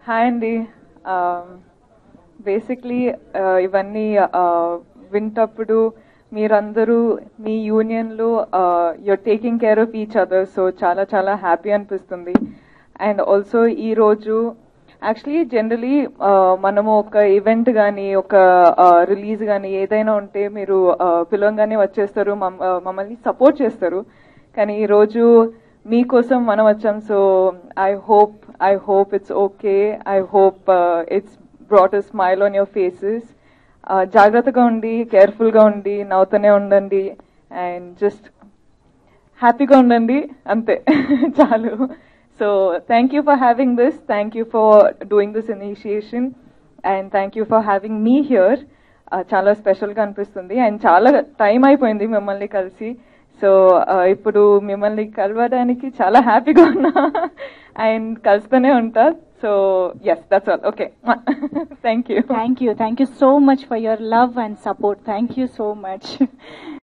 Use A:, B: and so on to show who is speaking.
A: Hi అండి basically ఇవన్నీ uh, వింటప్పుడు మీరందరూ మీ యూనియన్లో you're taking care of each other so చాలా చాలా హ్యాపీ అనిపిస్తుంది అండ్ ఆల్సో ఈ రోజు యాక్చువల్లీ జనరలీ మనము ఒక ఈవెంట్ కానీ ఒక రిలీజ్ కానీ ఏదైనా ఉంటే మీరు uh, పిలవంగానే వచ్చేస్తారు మమ్- uh, మమ్మల్ని సపోర్ట్ చేస్తారు కానీ ఈ రోజు మీకోసం మనం వచ్చాం so I hope I hope it's okay I hope it's brought a smile on your faces జాగ్రత్తగా ఉండి కేర్ఫుల్గా ఉండి నవ్వుతూనే ఉండండి అండ్ జస్ట్ హ్యాపీగా ఉండండి అంతే చాలు so thank you for having this thank you for doing this initiation and thank you for having మీ హియర్ చాలా స్పెషల్గా అనిపిస్తుంది అండ్ చాలా టైం అయిపోయింది మిమ్మల్ని కలిసి సో ఇప్పుడు మిమ్మల్ని కలవడానికి చాలా హ్యాపీగా ఉన్నా అండ్ కలుస్తూనే ఉంటా so yes that's all okay thank you
B: Thank you. Thank you so much for your love and support. Thank you so much.